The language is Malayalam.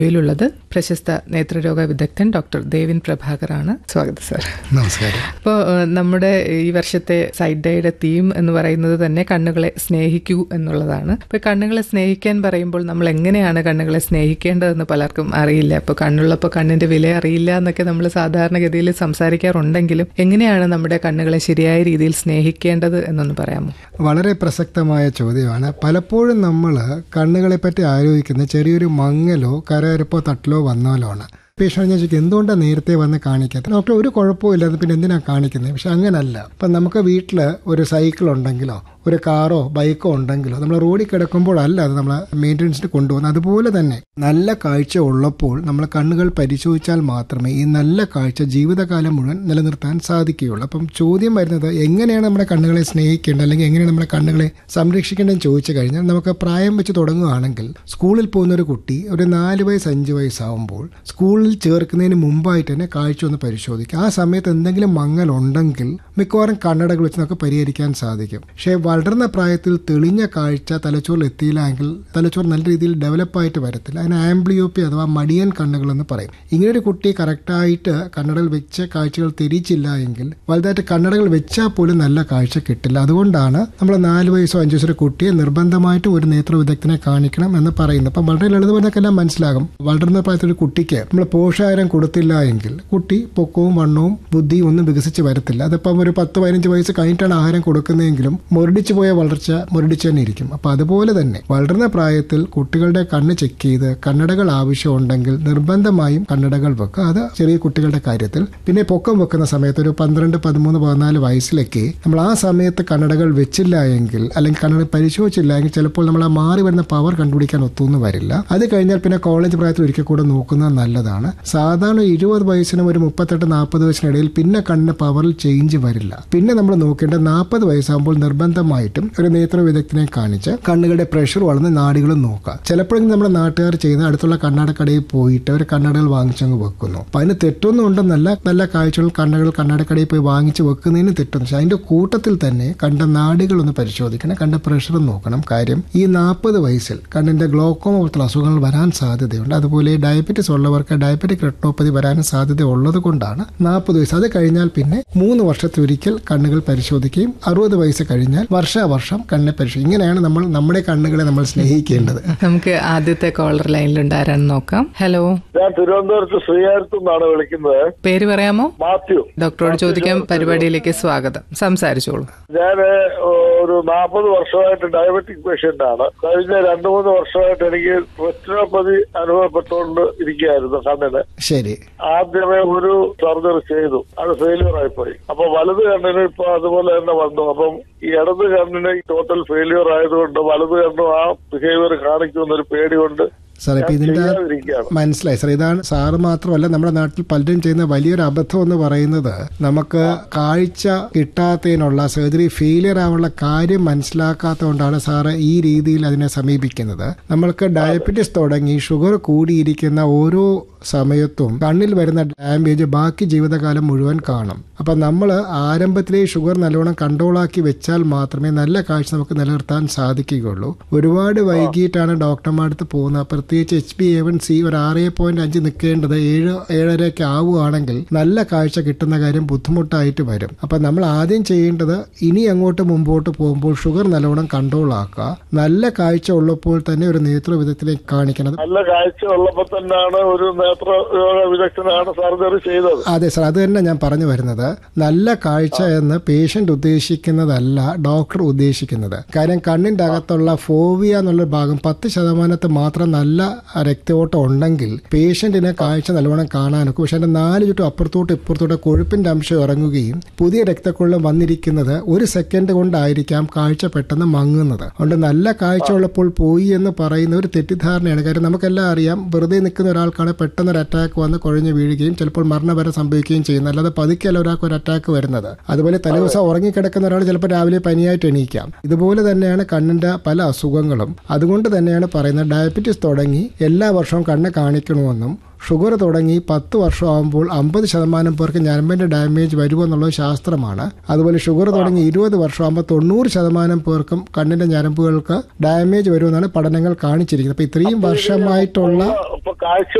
യിലുള്ളത് പ്രശസ്ത നേത്രരോഗ വിദഗ്ധൻ ഡോക്ടർ ദേവിൻ പ്രഭാകറാണ് സ്വാഗതം സാർ നമസ്കാരം അപ്പോൾ നമ്മുടെ ഈ വർഷത്തെ സൈഡ് ഡേയുടെ തീം എന്ന് പറയുന്നത് തന്നെ കണ്ണുകളെ സ്നേഹിക്കൂ എന്നുള്ളതാണ് അപ്പോൾ കണ്ണുകളെ സ്നേഹിക്കാൻ പറയുമ്പോൾ നമ്മൾ എങ്ങനെയാണ് കണ്ണുകളെ സ്നേഹിക്കേണ്ടതെന്ന് പലർക്കും അറിയില്ല അപ്പോൾ കണ്ണുള്ളപ്പോൾ കണ്ണിന്റെ വില അറിയില്ല എന്നൊക്കെ നമ്മൾ സാധാരണഗതിയിൽ സംസാരിക്കാറുണ്ടെങ്കിലും എങ്ങനെയാണ് നമ്മുടെ കണ്ണുകളെ ശരിയായ രീതിയിൽ സ്നേഹിക്കേണ്ടത് എന്നൊന്ന് പറയാമോ വളരെ പ്രസക്തമായ ചോദ്യമാണ് പലപ്പോഴും നമ്മൾ കണ്ണുകളെ പറ്റി ആലോചിക്കുന്ന ചെറിയൊരു മങ്ങലോ കരകരപ്പോ തട്ടലോ വന്നാലോ ആണ് പേഷ്യൻ ഞാൻ ചോദിക്കും എന്തുകൊണ്ടാണ് നേരത്തെ വന്ന് കാണിക്കാത്തത് ഡോക്ടർ ഒരു കുഴപ്പമില്ല അത് പിന്നെ എന്തിനാണ് കാണിക്കുന്നത് പക്ഷെ അങ്ങനല്ല ഇപ്പം നമുക്ക് വീട്ടിൽ ഒരു സൈക്കിൾ ഉണ്ടെങ്കിലോ ഒരു കാറോ ബൈക്കോ ഉണ്ടെങ്കിലോ നമ്മൾ റോഡിൽ കിടക്കുമ്പോഴല്ല അത് നമ്മൾ മെയിൻ്റനൻസിന് കൊണ്ടുപോകുന്നത് അതുപോലെ തന്നെ നല്ല കാഴ്ച ഉള്ളപ്പോൾ നമ്മൾ കണ്ണുകൾ പരിശോധിച്ചാൽ മാത്രമേ ഈ നല്ല കാഴ്ച ജീവിതകാലം മുഴുവൻ നിലനിർത്താൻ സാധിക്കുകയുള്ളൂ അപ്പം ചോദ്യം വരുന്നത് എങ്ങനെയാണ് നമ്മുടെ കണ്ണുകളെ സ്നേഹിക്കേണ്ടത് അല്ലെങ്കിൽ എങ്ങനെയാണ് നമ്മുടെ കണ്ണുകളെ സംരക്ഷിക്കേണ്ടതെന്ന് ചോദിച്ചു കഴിഞ്ഞാൽ നമുക്ക് പ്രായം വെച്ച് തുടങ്ങുകയാണെങ്കിൽ സ്കൂളിൽ പോകുന്ന ഒരു കുട്ടി ഒരു നാല് വയസ്സ് അഞ്ച് വയസ്സാവുമ്പോൾ സ്കൂളിൽ ചേർക്കുന്നതിന് മുമ്പായിട്ട് തന്നെ കാഴ്ച ഒന്ന് പരിശോധിക്കുക ആ സമയത്ത് എന്തെങ്കിലും മങ്ങൽ ഉണ്ടെങ്കിൽ മിക്കവാറും കണ്ണടകൾ വെച്ച് നമുക്ക് പരിഹരിക്കാൻ സാധിക്കും പക്ഷേ വളർന്ന പ്രായത്തിൽ തെളിഞ്ഞ കാഴ്ച തലച്ചോറിൽ എത്തിയില്ല എങ്കിൽ തലച്ചോറ് നല്ല രീതിയിൽ ഡെവലപ്പായിട്ട് വരത്തില്ല അതിന് ആംബ്ലിയോപ്പി അഥവാ മടിയൻ കണ്ണുകൾ എന്ന് പറയും ഇങ്ങനെ ഒരു കുട്ടി കറക്റ്റായിട്ട് കണ്ണടകൾ വെച്ച കാഴ്ചകൾ തിരിച്ചില്ല എങ്കിൽ വലുതായിട്ട് കണ്ണടകൾ വെച്ചാൽ പോലും നല്ല കാഴ്ച കിട്ടില്ല അതുകൊണ്ടാണ് നമ്മൾ നാല് വയസ്സോ അഞ്ചു വയസ്സോ കുട്ടിയെ നിർബന്ധമായിട്ടും ഒരു നേത്ര വിദഗ്ധനെ കാണിക്കണം എന്ന് പറയുന്നത് അപ്പം വളരെ ലളിതമായിട്ടെല്ലാം മനസ്സിലാകും വളർന്ന പ്രായത്തിൽ ഒരു കുട്ടിക്ക് നമ്മൾ പോഷകാഹാരം കൊടുത്തില്ല എങ്കിൽ കുട്ടി പൊക്കവും വണ്ണവും ബുദ്ധിയും ഒന്നും വികസിച്ച് വരത്തില്ല അതിപ്പം ഒരു പത്ത് പതിനഞ്ച് വയസ്സ് കഴിഞ്ഞിട്ടാണ് ആഹാരം കൊടുക്കുന്നതെങ്കിലും മുരടിച്ചു പോയ വളർച്ച മുരടിച്ചു തന്നെ ഇരിക്കും അപ്പൊ അതുപോലെ തന്നെ വളർന്ന പ്രായത്തിൽ കുട്ടികളുടെ കണ്ണ് ചെക്ക് ചെയ്ത് കണ്ണടകൾ ആവശ്യമുണ്ടെങ്കിൽ നിർബന്ധമായും കണ്ണടകൾ വെക്കുക അത് ചെറിയ കുട്ടികളുടെ കാര്യത്തിൽ പിന്നെ പൊക്കം വെക്കുന്ന സമയത്ത് ഒരു പന്ത്രണ്ട് പതിമൂന്ന് പതിനാല് വയസ്സിലൊക്കെ നമ്മൾ ആ സമയത്ത് കണ്ണടകൾ വെച്ചില്ല എങ്കിൽ അല്ലെങ്കിൽ കണ്ണട പരിശോധിച്ചില്ല എങ്കിൽ ചിലപ്പോൾ നമ്മൾ ആ മാറി വരുന്ന പവർ കണ്ടുപിടിക്കാൻ ഒത്തൊന്നും വരില്ല അത് കഴിഞ്ഞാൽ പിന്നെ കോളേജ് പ്രായത്തിൽ ഒരിക്കൽ കൂടെ നോക്കുന്നത് നല്ലതാണ് സാധാരണ ഇരുപത് വയസ്സിനും ഒരു മുപ്പത്തെട്ട് നാൽപ്പത് വയസ്സിനിടയിൽ പിന്നെ കണ്ണിന് പവറിൽ ചേഞ്ച് വരില്ല പിന്നെ നമ്മൾ നോക്കേണ്ടത് നാൽപ്പത് വയസ്സാകുമ്പോൾ നിർബന്ധമായിട്ടും ഒരു നേത്ര വിദഗ്ധനെ കാണിച്ച് കണ്ണുകളുടെ പ്രഷർ വളർന്ന് നാടികളും നോക്കുക ചിലപ്പോഴെങ്കിലും നമ്മുടെ നാട്ടുകാർ ചെയ്യുന്ന അടുത്തുള്ള കണ്ണാടക്കടയിൽ പോയിട്ട് അവർ കണ്ണടകൾ വാങ്ങിച്ചങ്ങ് വെക്കുന്നു അപ്പൊ അതിന് തെറ്റൊന്നും ഉണ്ടെന്നല്ല നല്ല കാഴ്ചകൾ കണ്ണുകൾ കണ്ണാടക്കടയിൽ പോയി വാങ്ങിച്ച് വെക്കുന്നതിന് തെറ്റൊന്നും പക്ഷെ അതിന്റെ കൂട്ടത്തിൽ തന്നെ കണ്ട നാടുകൾ ഒന്ന് പരിശോധിക്കണം കണ്ട പ്രഷർ നോക്കണം കാര്യം ഈ നാൽപ്പത് വയസ്സിൽ കണ്ണിന്റെ ഗ്ലോക്കോമ പോലത്തുള്ള അസുഖങ്ങൾ വരാൻ സാധ്യതയുണ്ട് അതുപോലെ ഡയബറ്റിസ് ഉള്ളവർക്ക് ഡയബറ്റിക് റെട്ടോപ്പതി വരാനും സാധ്യത ഉള്ളത് കൊണ്ടാണ് നാൽപ്പത് വയസ്സ് അത് കഴിഞ്ഞാൽ പിന്നെ മൂന്ന് വർഷത്തിലൊരിക്കൽ കണ്ണുകൾ പരിശോധിക്കുകയും അറുപത് വയസ്സ് കഴിഞ്ഞാൽ വർഷാവർഷം കണ്ണെ പരിശോധിക്കും ഇങ്ങനെയാണ് നമ്മൾ നമ്മുടെ കണ്ണുകളെ നമ്മൾ സ്നേഹിക്കേണ്ടത് നമുക്ക് ആദ്യത്തെ കോളർ ലൈനിലുണ്ട് ആരാണെന്ന് നോക്കാം ഹലോ ഞാൻ തിരുവനന്തപുരത്ത് ശ്രീകാര്യത്തു നിന്നാണ് വിളിക്കുന്നത് പേര് പറയാമോ മാത്യു ഡോക്ടറോട് ചോദിക്കാൻ പരിപാടിയിലേക്ക് സ്വാഗതം സംസാരിച്ചോളൂ ഞാൻ ഒരു നാൽപ്പത് വർഷമായിട്ട് ഡയബറ്റിക് പേഷ്യന്റ് ആണ് കഴിഞ്ഞ രണ്ടു മൂന്ന് വർഷമായിട്ട് എനിക്ക് റെറ്റിനോപ്പതി അനുഭവപ്പെട്ടുകൊണ്ട് ഇരിക്കുകയായിരുന്നു കണ്ണിന് ശരി ആദ്യമേ ഒരു സർജറി ചെയ്തു അത് ഫെയിലിയർ ആയിപ്പോയി അപ്പൊ വലത് കണ്ണിന് ഇപ്പൊ അതുപോലെ തന്നെ വന്നു അപ്പം ഈ ഇടത് കണ്ണിന് ടോട്ടൽ ഫെയിലിയർ ആയതുകൊണ്ട് വലത് കണ്ണും ആ ബിഹേവിയർ കാണിക്കുമെന്നൊരു പേടി കൊണ്ട് സാർ ഇപ്പൊ ഞാൻ ഇതിന്റെ ചെയ്യാതിരിക്കുകയാണ് മനസ്സിലായി സാർ ഇതാണ് സാറ് മാത്രമല്ല നമ്മുടെ നാട്ടിൽ പലരും ചെയ്യുന്ന വലിയൊരു അബദ്ധം എന്ന് പറയുന്നത് നമുക്ക് കാഴ്ച കിട്ടാത്തതിനുള്ള സർജറി ഫെയിലിയർ ആവാനുള്ള കാര്യം മനസ്സിലാക്കാത്തതുകൊണ്ടാണ് സാറ് ഈ രീതിയിൽ അതിനെ സമീപിക്കുന്നത് നമ്മൾക്ക് ഡയബറ്റിസ് തുടങ്ങി ഷുഗർ കൂടിയിരിക്കുന്ന ഓരോ സമയത്തും കണ്ണിൽ വരുന്ന ഡാമേജ് ബാക്കി ജീവിതകാലം മുഴുവൻ കാണും അപ്പൊ നമ്മൾ ആരംഭത്തിലെ ഷുഗർ നല്ലോണം കൺട്രോളാക്കി വെച്ചാൽ മാത്രമേ നല്ല കാഴ്ച നമുക്ക് നിലനിർത്താൻ സാധിക്കുകയുള്ളൂ ഒരുപാട് വൈകിട്ടാണ് ഡോക്ടർമാരുടെ അടുത്ത് പോകുന്നത് പ്രത്യേകിച്ച് H B A one C ഒരു ആറ് പോയിന്റ് അഞ്ച് നിൽക്കേണ്ടത് ഏഴ് ഏഴരയൊക്കെ ആവുകയാണെങ്കിൽ നല്ല കാഴ്ച കിട്ടുന്ന കാര്യം ബുദ്ധിമുട്ടായിട്ട് വരും അപ്പൊ നമ്മൾ ആദ്യം ചെയ്യേണ്ടത് ഇനി അങ്ങോട്ട് മുമ്പോട്ട് പോകുമ്പോൾ ഷുഗർ നല്ലോണം കൺട്രോൾ ആക്കുക നല്ല കാഴ്ച ഉള്ളപ്പോൾ തന്നെ ഒരു നേതൃ വിധത്തിലേക്ക് കാണിക്കണം നല്ല കാഴ്ച ഉള്ളപ്പോ തന്നെയാണ് ഒരു നേത്ര രോഗ വിദഗ്ധനാണ് സർജറി ചെയ്തത് അതെ സാർ അത് തന്നെ ഞാൻ പറഞ്ഞു വരുന്നത് നല്ല കാഴ്ച എന്ന് പേഷ്യന്റ് ഉദ്ദേശിക്കുന്നതല്ല ഡോക്ടർ ഉദ്ദേശിക്കുന്നത് കാര്യം കണ്ണിന്റെ അകത്തുള്ള ഫോവിയ എന്നുള്ള ഭാഗം പത്ത് ശതമാനത്ത് മാത്രം നല്ല രക്തയോട്ടം ഉണ്ടെങ്കിൽ പേഷ്യന്റിന് കാഴ്ച നല്ലവണ്ണം കാണാനൊക്കെ പക്ഷെ അതിന്റെ നാല് ചുറ്റും അപ്പുറത്തോട്ട് ഇപ്പുറത്തോട്ട് കൊഴുപ്പിന്റെ അംശം ഇറങ്ങുകയും പുതിയ രക്തക്കൊള്ളം വന്നിരിക്കുന്നത് ഒരു സെക്കൻഡ് കൊണ്ടായിരിക്കാം കാഴ്ച പെട്ടെന്ന് മങ്ങുന്നത് അതുകൊണ്ട് നല്ല കാഴ്ച ഉള്ളപ്പോൾ പോയി എന്ന് പറയുന്ന ഒരു തെറ്റിദ്ധാരണയാണ് കാര്യം നമുക്കെല്ലാം അറിയാം വെറുതെ നിൽക്കുന്ന ഒരാൾക്കാണ് പെട്ടെന്ന് ഒരു അറ്റാക്ക് വന്ന് കുഴഞ്ഞു വീഴുകയും ചിലപ്പോൾ മരണം വരെ സംഭവിക്കുകയും ചെയ്യുന്നത് അല്ലാതെ പതുക്കെയല്ല ഒരാൾക്ക് ഒരു അറ്റാക്ക് വരുന്നത് അതുപോലെ തലേദിവസം ഉറങ്ങിക്കിടക്കുന്ന ഒരാൾ ചിലപ്പോൾ രാവിലെ പനിയായിട്ട് എണീക്കാം ഇതുപോലെ തന്നെയാണ് കണ്ണിന്റെ പല അസുഖങ്ങളും അതുകൊണ്ട് തന്നെയാണ് പറയുന്നത് ഡയബറ്റിസ് തുടങ്ങി എല്ലാ വർഷവും കണ്ണ് കാണിക്കണമെന്നും ഷുഗർ തുടങ്ങി പത്ത് വർഷം ആകുമ്പോൾ അമ്പത് ശതമാനം പേർക്ക് ഞരമ്പിന്റെ ഡാമേജ് വരുമെന്നുള്ളത് ശാസ്ത്രമാണ് അതുപോലെ ഷുഗർ തുടങ്ങി ഇരുപത് വർഷം ആകുമ്പോൾ തൊണ്ണൂറ് ശതമാനം പേർക്കും കണ്ണിന്റെ ഞരമ്പുകൾക്ക് ഡാമേജ് വരുമെന്നാണ് പഠനങ്ങൾ കാണിച്ചിരിക്കുന്നത് അപ്പൊ ഇത്രയും വർഷമായിട്ടുള്ള ഇപ്പൊ കാഴ്ച